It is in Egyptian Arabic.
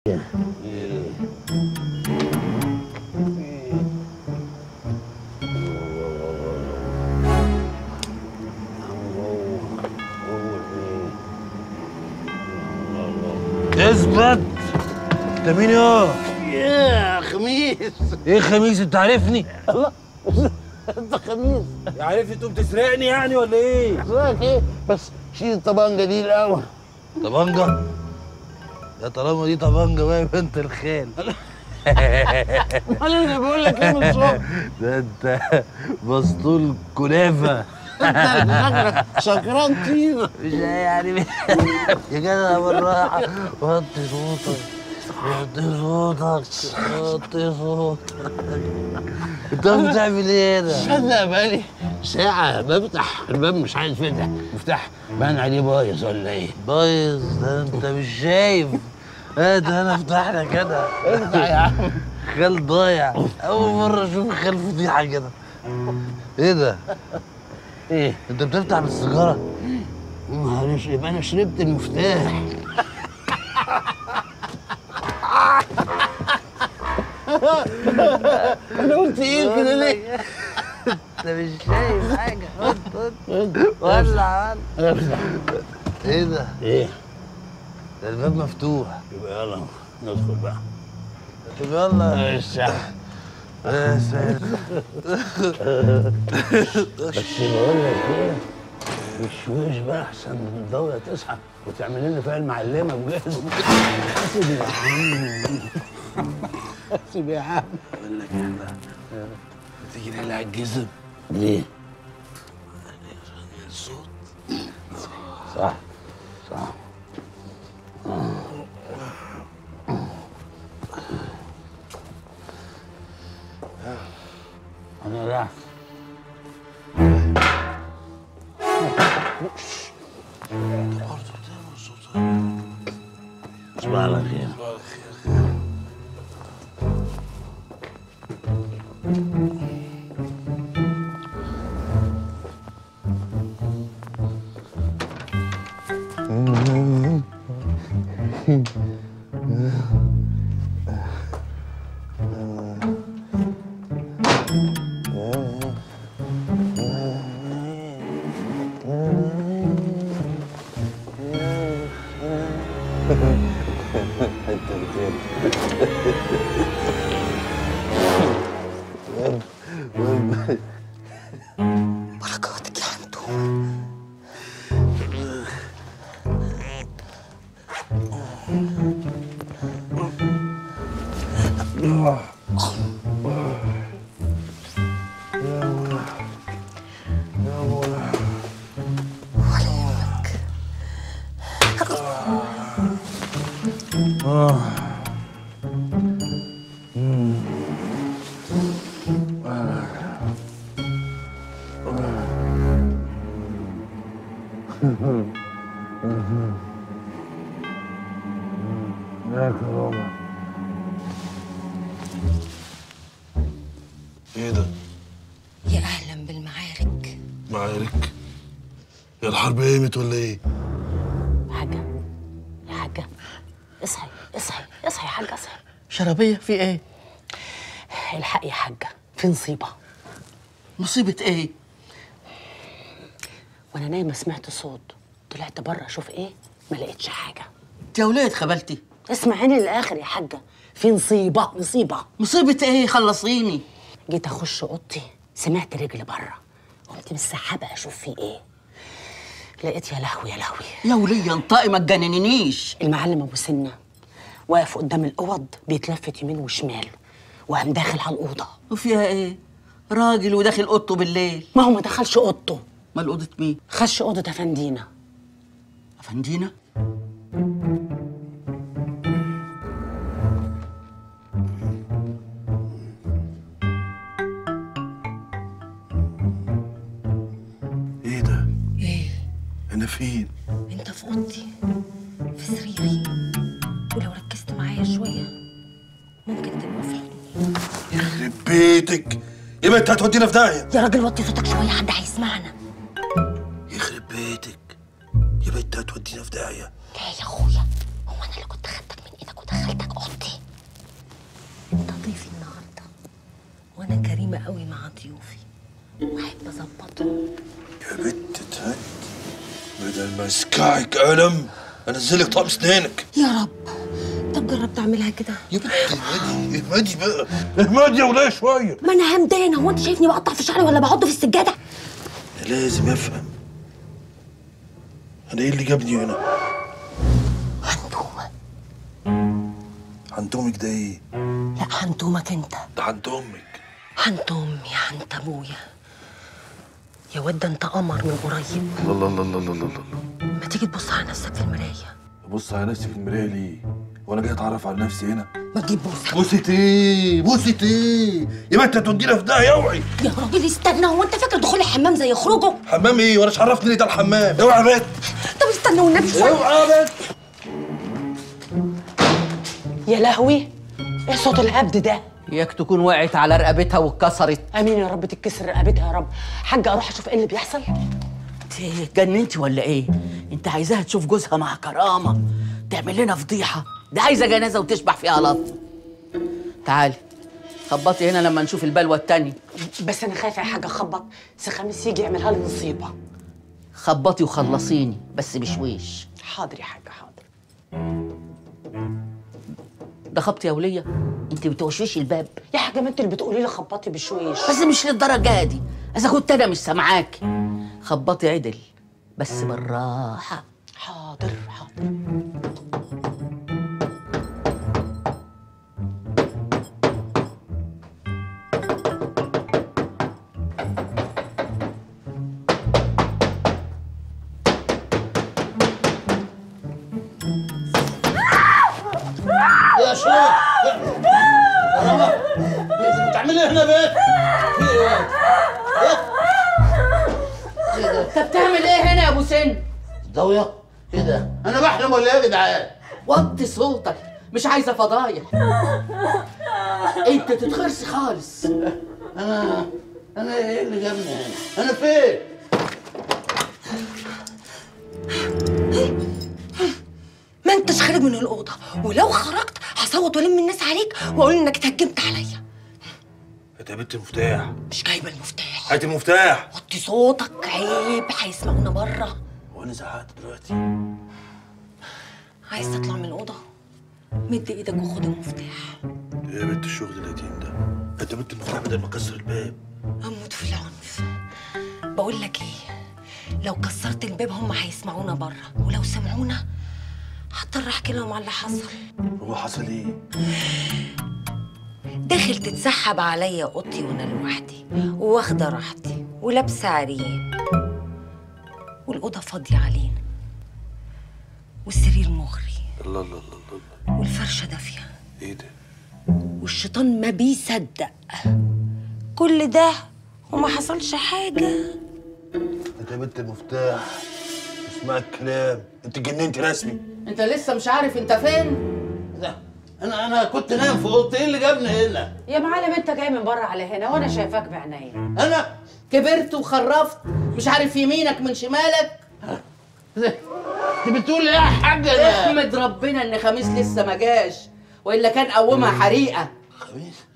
كده اثبت انت مين يا يا خميس ايه خميس انت عارفني الله انت خميس عارفني تقوم تسرقني يعني ولا ايه رايك ايه بس شيل الطبنجه دي الاول طبنجة يا طالما دي طبنجة بقى يبقى انت الخال امال انا بقول لك ايه من الصبح ده انت مسطول كنافة انت شكلك سكران طينه مش يعني يا جدع بالراحة وطي صوتك وطي صوتك وطي صوتك انت بتعمل ايه ده؟ صدق بقالي ساعة بفتح الباب مش عايز يفتح مفتاح بان عليه بايظ ولا ايه؟ بايظ ده انت مش شايف ايه ده انا افتح لك كده افتح يا عم خال ضايع اول مرة اشوف خال فضيحة كده ايه ده؟ ايه؟ انت بتفتح بالسيجارة؟ معلش يبقى انا شربت المفتاح انا قلت ايه كده ليه؟ انت مش شايف حاجة ولع ولع افتح ايه ده؟ ايه؟ ده الباب مفتوح يبقى يلا ندخل بقى طب يلا الساعة يا ساتر بس بقول لك ايه وشوش بقى احسن من الدولة تصحى وتعمل لنا فيها المعلمة بجد حاسب يا عم حاسب يا عم بقول لك ايه بقى تيجي نقلع الجزم ليه؟ الصوت صح صح انا راح تصبح على خير بركاتك يا عمدو ولا يهمك يا كرامة ايه ده؟ يا اهلا بالمعارك معارك؟ هي الحرب قامت ولا ايه؟ حاجة يا حاجة اصحي اصحي اصحي يا حاجة اصحي شرابية في ايه؟ الحق يا حاجة في نصيبة مصيبة ايه؟ وانا نايمة سمعت صوت طلعت بره اشوف ايه ما لقيتش حاجة انت يا ولاد خبلتي اسمعيني للاخر يا حاجة في نصيبة نصيبة مصيبة ايه؟ خلصيني جيت اخش اوضتي سمعت رجل بره قمت بالسحابة اشوف في ايه لقيت يا لهوي يا لهوي يا ولية انطقي ما تجننينيش المعلم ابو سنه واقف قدام الاوض بيتلفت يمين وشمال وقام داخل على الاوضه وفيها ايه؟ راجل وداخل اوضته بالليل ما هو ما دخلش اوضته مال اوضة مين؟ خش اوضه افندينا افندينا؟ ايه ده؟ ايه انا فين؟ انت في اوضتي في سريري ولو ركزت معايا شويه ممكن تبقى في حضني يخرب بيتك يبقى انت هتودينا في داهيه يا راجل وطي صوتك شويه حد هيسمعنا يخرب بيتك يبقى انت هتودينا في داهيه لا يا اخويا هو انا اللي كنت خدتك من ايدك ودخلتك اوضتك قوي مع ضيوفي واحب اظبطهم يا بنت تهد بدل ما اسكعك قلم انزلك طقم سنانك يا رب طب جرب تعملها كده يا بنت اهمدي اهمدي بقى اهمدي يا ولايه شويه ما انا همدانه هو انت شايفني بقطع في شعري ولا بعضه في السجاده أنا لازم افهم انا ايه اللي جابني هنا هندومه عند امك ده ايه لا هندومك انت ده عند امك عند امي عند ابويا يا واد ده انت قمر من قريب الله الله الله الله الله ما تيجي تبص على نفسك في المرايه بص على نفسي في المرايه ليه وانا جاي اتعرف على نفسي هنا ما تجيب بوسه بوسة ايه بوسة ايه يا ما انت تودينا في ده اوعي يا راجل استنى هو انت فاكر دخول الحمام زي خروجه حمام ايه وانا عرفني ليه ده الحمام اوعى يا بنت طب استنى والنبي شويه اوعى يا بنت يا لهوي ايه صوت الهبد ده ياك تكون وقعت على رقبتها واتكسرت امين يا رب تتكسر رقبتها يا رب حاجه اروح اشوف ايه اللي بيحصل انت جننتي ولا ايه انت عايزاها تشوف جوزها مع كرامه تعمل لنا فضيحه دي عايزه جنازه وتشبح فيها لط تعالي خبطي هنا لما نشوف البلوه التانية بس انا خايفه يا حاجه اخبط سي خميس يجي يعملها لي مصيبه خبطي وخلصيني بس بشويش حاضر يا حاجه حاضر ده خبط يا وليه انت بتوشوشي الباب يا حاجه ما انت اللي بتقولي لي خبطي بشويش بس مش للدرجه دي اذا كنت انا مش سامعاكي خبطي عدل بس بالراحه حاضر حاضر يا شيخ بتعملي هنا بيت في ايه يا واد؟ انت بتعمل ايه هنا يا ابو سن ضوية ايه ده انا بحلم ولا ايه يا جدعان وطي صوتك مش عايزه فضايح انت تتخرسي خالص انا انا ايه اللي جابني هنا انا فين ما انتش خارج من الاوضه ولو خرجت هصوت والم الناس عليك واقول انك اتهجمت عليا هات يا بنت المفتاح مش جايبه المفتاح هات المفتاح وطي صوتك عيب هيسمعونا بره هو انا زعقت دلوقتي عايز تطلع من الاوضه مد ايدك وخد المفتاح ايه يا بنت الشغل القديم ده هات يا بنت المفتاح بدل ما اكسر الباب اموت في العنف بقول لك ايه لو كسرت الباب هم هيسمعونا بره ولو سمعونا هضطر احكي لهم على اللي حصل هو حصل ايه داخل تتسحب عليا اوضتي وانا لوحدي واخده راحتي ولابسه عريان والاوضه فاضيه علينا والسرير مغري الله الله الله الله الله. والفرشه دافيه ايه ده والشيطان ما بيصدق كل ده وما حصلش حاجه هات يا بنت المفتاح اسمع الكلام انت جننت رسمي انت لسه مش عارف انت فين ده انا انا كنت نايم في اوضتي ايه اللي جابني هنا يا معلم انت جاي من بره على هنا وانا شايفاك بعينيا انا كبرت وخرفت مش عارف يمينك من شمالك انت بتقول ايه يا حاجه ده احمد ربنا ان خميس لسه ما جاش والا كان قومها حريقه خميس